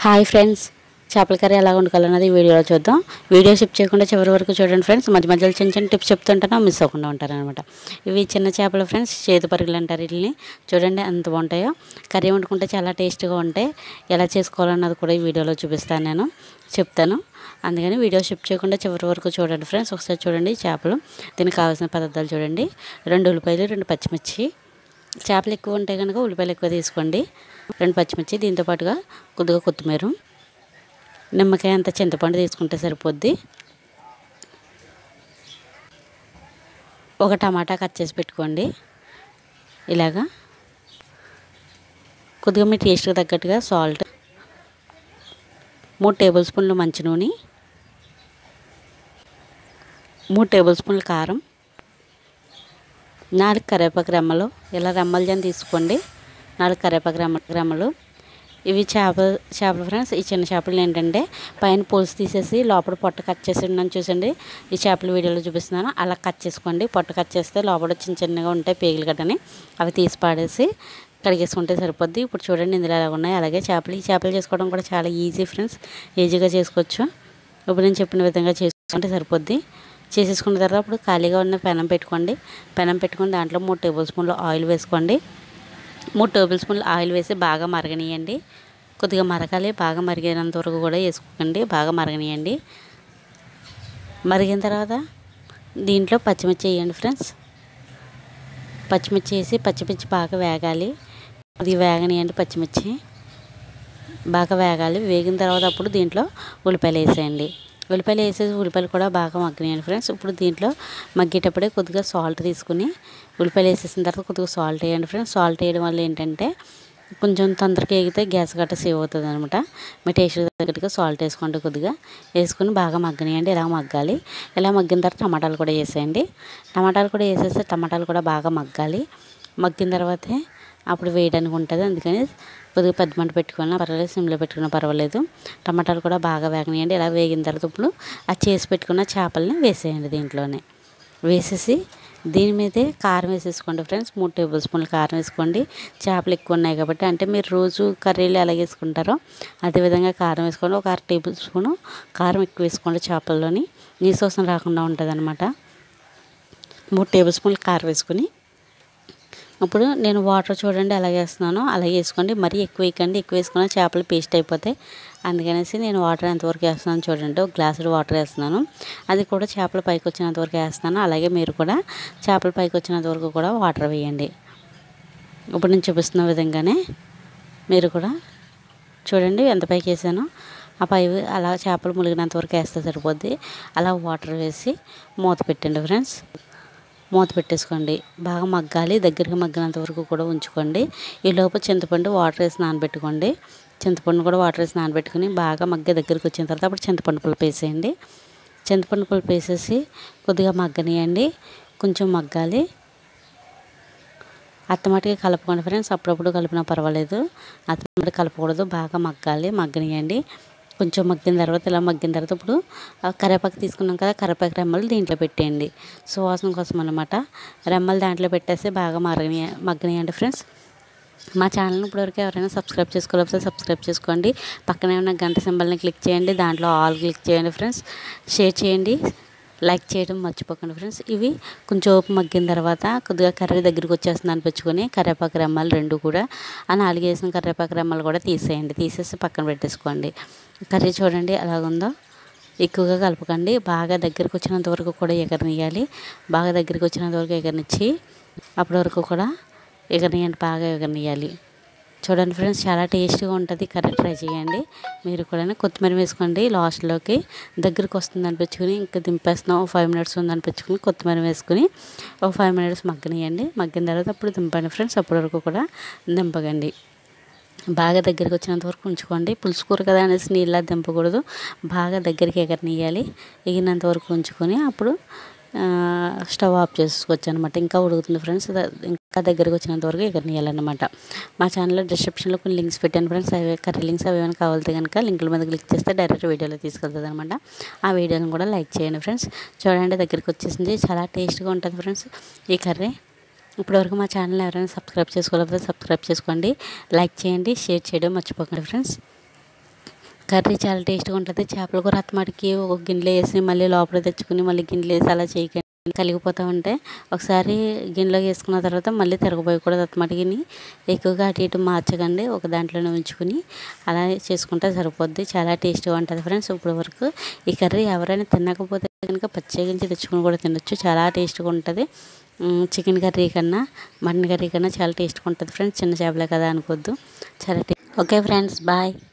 hi friends చేపల curry ఎలా వండుకోవాలన్నది ఈ వీడియోలో చూద్దాం వీడియో షిప్ చేయకుండా చివరి వరకు చూడండి ఫ్రెండ్స్ మధ్య మధ్యలో చిన్న చిన్న టిప్స్ చెప్తుంటాను మిస్ అవ్వకుండా ఉంటారనమాట ఇవి చిన్న చేపలు ఫ్రెండ్స్ చేతి పరుగులు అంటారు వీటిని చూడండి ఎంత బాగుంటాయో కర్రీ వండుకుంటే చాలా టేస్ట్గా ఉంటాయి ఎలా చేసుకోవాలన్నది కూడా ఈ వీడియోలో చూపిస్తాను నేను చెప్తాను అందుకని వీడియో షిప్ చేయకుండా చివరి వరకు చూడండి ఫ్రెండ్స్ ఒకసారి చూడండి చేపలు దీనికి కావాల్సిన పదార్థాలు చూడండి రెండు ఉల్లిపాయలు రెండు పచ్చిమిర్చి చేపలు ఎక్కువ ఉంటే కనుక ఉల్లిపాయలు ఎక్కువ తీసుకోండి రెండు పచ్చిమిర్చి దీంతో పాటుగా కొద్దిగా కొత్తిమీర నిమ్మకాయ అంత చింతపండు తీసుకుంటే సరిపోద్ది ఒక టమాటా కట్ చేసి పెట్టుకోండి ఇలాగా కొద్దిగా మీ టేస్ట్కి తగ్గట్టుగా సాల్ట్ మూడు టేబుల్ స్పూన్లు మంచి నూనె మూడు టేబుల్ స్పూన్లు కారం నాలుగు కరివేపాకు రెమ్మలు ఇలా రెమ్మలు జన్ తీసుకోండి నాలుగు కరివేపాకు రెమ్మ రెమ్మలు ఇవి చేప చేపల ఫ్రెండ్స్ ఈ చిన్న చేపలు ఏంటంటే పైన పులుసు తీసేసి లోపల పొట్ట కట్ చేసి ఉన్నాను చూసండి ఈ చేపల వీడియోలో చూపిస్తున్నాను అలా కట్ చేసుకోండి పొట్ట కట్ చేస్తే లోపల చిన్న చిన్నగా ఉంటాయి పేగులు గట్టని అవి తీసి పాడేసి కడిగేసుకుంటే సరిపోద్ది ఇప్పుడు చూడండి ఇందులో ఎలా ఉన్నాయి అలాగే చేపలు ఈ చేపలు చేసుకోవడం కూడా చాలా ఈజీ ఫ్రెండ్స్ ఈజీగా చేసుకోవచ్చు ఇప్పుడు నేను చెప్పిన విధంగా చేసుకుంటే సరిపోద్ది చేసేసుకున్న తర్వాత ఇప్పుడు ఖాళీగా ఉన్న పెనం పెట్టుకోండి పెనం పెట్టుకొని దాంట్లో మూడు టేబుల్ స్పూన్లు ఆయిల్ వేసుకోండి మూడు టేబుల్ స్పూన్లు ఆయిల్ వేసి బాగా మరగనియండి కొద్దిగా మరగాలి బాగా మరిగినంత వరకు కూడా వేసుకోకండి బాగా మరగనియండి మరిగిన తర్వాత దీంట్లో పచ్చిమిర్చి వేయండి ఫ్రెండ్స్ పచ్చిమిర్చి వేసి పచ్చిమిర్చి బాగా వేగాలి అది వేగనియండి పచ్చిమిర్చి బాగా వేగాలి వేగిన తర్వాత అప్పుడు దీంట్లో ఉల్లిపాయలు వేసేయండి ఉల్లిపాయలు వేసేసి ఉల్లిపాయలు కూడా బాగా మగ్గనియండి ఫ్రెండ్స్ ఇప్పుడు దీంట్లో మగ్గేటప్పుడే కొద్దిగా సాల్ట్ తీసుకుని ఉల్లిపాయలు వేసేసిన తర్వాత కొద్దిగా సాల్ట్ వేయండి ఫ్రెండ్స్ సాల్ట్ వేయడం వల్ల ఏంటంటే కొంచెం తొందరగా వేగితే గ్యాస్ గట్ట సేవ్ అవుతుంది అనమాట మీ టేస్ట్ తగ్గట్టుగా సాల్ట్ వేసుకోండి కొద్దిగా వేసుకుని బాగా మగ్గనియండి ఇలా మగ్గాలి ఇలా మగ్గిన తర్వాత టమాటాలు కూడా వేసేయండి టమాటాలు కూడా వేసేస్తే టమాటాలు కూడా బాగా మగ్గాలి మగ్గిన తర్వాతే అప్పుడు వేయడానికి ఉంటుంది అందుకని కొద్దిగా పెద్ద మంట పెట్టుకున్నా పర్వాలేదు సిమ్లో పెట్టుకున్నా పర్వాలేదు టమాటాలు కూడా బాగా వేగనియండి ఇలా వేగిన తర్వాత ఇప్పుడు ఆ చేసి పెట్టుకున్న చేపల్ని వేసేయండి దీంట్లోనే వేసేసి దీని మీదే కారం వేసేసుకోండి ఫ్రెండ్స్ మూడు టేబుల్ స్పూన్లు కారం వేసుకోండి చేపలు ఎక్కువ ఉన్నాయి కాబట్టి అంటే మీరు రోజు కర్రీలు ఎలా వేసుకుంటారో అదేవిధంగా కారం వేసుకోండి ఒక అర టేబుల్ స్పూను కారం ఎక్కువ వేసుకోండి చేపల్లోని నీసోసం రాకుండా ఉంటుంది అనమాట మూడు టేబుల్ స్పూన్లు కారం వేసుకుని ఇప్పుడు నేను వాటర్ చూడండి ఎలా వేస్తున్నానో అలాగే వేసుకోండి మరీ ఎక్కువ వేయకండి ఎక్కువ వేసుకున్న చేపలు పేస్ట్ అయిపోతాయి అందుకనేసి నేను వాటర్ ఎంతవరకు వేస్తున్నాను చూడండి ఒక గ్లాసుడు వాటర్ వేస్తున్నాను అది కూడా చేపలు పైకి వచ్చినంత వరకు వేస్తున్నాను అలాగే మీరు కూడా చేపలు పైకి వచ్చినంత వరకు కూడా వాటర్ వేయండి ఇప్పుడు నేను చూపిస్తున్న విధంగానే మీరు కూడా చూడండి ఎంత పైకి వేసానో ఆ పై అలా చేపలు ములిగినంత వరకు వేస్తే సరిపోద్ది అలా వాటర్ వేసి మూత పెట్టండి ఫ్రెండ్స్ మూత పెట్టేసుకోండి బాగా మగ్గాలి దగ్గరికి మగ్గినంత వరకు కూడా ఉంచుకోండి ఈ లోపు చింతపండు వాటర్ వేసి నానబెట్టుకోండి చింతపండు కూడా వాటర్ వేసి నానబెట్టుకుని బాగా మగ్గ దగ్గరికి వచ్చిన తర్వాత అప్పుడు చింతపండు పులుపు వేసేయండి చింతపండు పులుపు వేసేసి కొద్దిగా మగ్గనియండి కొంచెం మగ్గాలి అత్తమాటికి కలుపుకోండి ఫ్రెండ్స్ అప్పుడప్పుడు కలిపినా పర్వాలేదు అత్తమాటి కలపకూడదు బాగా మగ్గాలి మగ్గనియండి కొంచెం మగ్గిన తర్వాత ఇలా మగ్గిన తర్వాత ఇప్పుడు కరివేపాకు తీసుకున్నాం కదా కరివేపాకు రెమ్మలు దీంట్లో పెట్టేయండి సువాసన కోసం అనమాట రెమ్మలు దాంట్లో పెట్టేసి బాగా మరగని మగ్గనియండి ఫ్రెండ్స్ మా ఛానల్ని ఇప్పటివరకు ఎవరైనా సబ్స్క్రైబ్ చేసుకోలేకపోతే సబ్స్క్రైబ్ చేసుకోండి పక్కనే ఉన్న గంట సింబల్ని క్లిక్ చేయండి దాంట్లో ఆల్ క్లిక్ చేయండి ఫ్రెండ్స్ షేర్ చేయండి లైక్ చేయడం మర్చిపోకండి ఫ్రెండ్స్ ఇవి కొంచెం ఓపు మగ్గిన తర్వాత కొద్దిగా కర్రీ దగ్గరికి వచ్చేస్తుంది అనిపించుకొని కరివేపాకు రెమ్మలు రెండు కూడా ఆ నాలుగు వేసిన కరివేపాకు రెమ్మలు కూడా తీసేయండి తీసేసి పక్కన పెట్టేసుకోండి కర్రీ చూడండి ఎలాగుందో ఎక్కువగా కలపకండి బాగా దగ్గరికి వచ్చినంత వరకు కూడా ఎగరనియాలి బాగా దగ్గరికి వచ్చినంత వరకు ఎగరనిచ్చి అప్పటి వరకు కూడా ఎగరనియండి బాగా ఎగరనియాలి చూడండి ఫ్రెండ్స్ చాలా టేస్ట్గా ఉంటుంది కర్రీ ట్రై చేయండి మీరు కూడా కొత్తిమీర వేసుకోండి లాస్ట్లోకి దగ్గరికి వస్తుంది అనిపించుకుని ఇంకా దింపేస్తున్నాం ఒక ఫైవ్ మినిట్స్ ఉంది అనిపించుకుని కొత్తిమీర వేసుకుని ఒక ఫైవ్ మినిట్స్ మగ్గనియండి మగ్గిన తర్వాత అప్పుడు దింపండి ఫ్రెండ్స్ అప్పటి వరకు కూడా దింపకండి బాగా దగ్గరికి వచ్చినంత వరకు ఉంచుకోండి పులుసు కూర కదా అనేసి నీళ్ళ దింపకూడదు బాగా దగ్గరికి ఎగరనియాలి ఎగినంత వరకు ఉంచుకొని అప్పుడు స్టవ్ ఆఫ్ చేసుకోవచ్చు అనమాట ఇంకా ఉడుకుతుంది ఫ్రెండ్స్ ఇంకా దగ్గరికి వచ్చినంత వరకు ఎగరనియాలన్నమాట మా ఛానల్లో డిస్క్రిప్షన్లో కొన్ని లింక్స్ పెట్టాను ఫ్రెండ్స్ అవి కర్రీ లింక్స్ అవి ఏమైనా కావాలితే కనుక లింకుల మీద క్లిక్ చేస్తే డైరెక్ట్ వీడియోలో తీసుకెళ్తుంది అనమాట ఆ వీడియోని కూడా లైక్ చేయండి ఫ్రెండ్స్ చూడండి దగ్గరికి వచ్చేసింది చాలా టేస్ట్గా ఉంటుంది ఫ్రెండ్స్ ఈ కర్రీ ఇప్పటివరకు మా ఛానల్ ఎవరైనా సబ్స్క్రైబ్ చేసుకోలేకపోతే సబ్స్క్రైబ్ చేసుకోండి లైక్ చేయండి షేర్ చేయడం మర్చిపోకండి ఫ్రెండ్స్ కర్రీ చాలా టేస్ట్గా ఉంటుంది చేపల కూర అత్తమాటికి ఒక గిన్నెలో వేసి మళ్ళీ లోపల తెచ్చుకుని మళ్ళీ గిన్నెలో వేసి అలా చేయకండి కలిగిపోతూ ఉంటే ఒకసారి గిన్నెలో వేసుకున్న తర్వాత మళ్ళీ తిరగబోయకూడదు అత్తమాటికిని ఎక్కువగా అటు ఇటు మార్చకండి ఒక దాంట్లోనే ఉంచుకుని అలా చేసుకుంటే సరిపోద్ది చాలా టేస్ట్గా ఉంటుంది ఫ్రెండ్స్ ఇప్పటి వరకు ఈ కర్రీ ఎవరైనా తినకపోతే కనుక పచ్చిగించి తెచ్చుకుని కూడా తినొచ్చు చాలా టేస్ట్గా ఉంటుంది చికెన్ కర్రీ కన్నా మటన్ కర్రీ కన్నా చాలా టేస్ట్గా ఉంటుంది ఫ్రెండ్స్ చిన్న చేపలే కదా అనుకోవద్దు చాలా టే ఓకే ఫ్రెండ్స్ బాయ్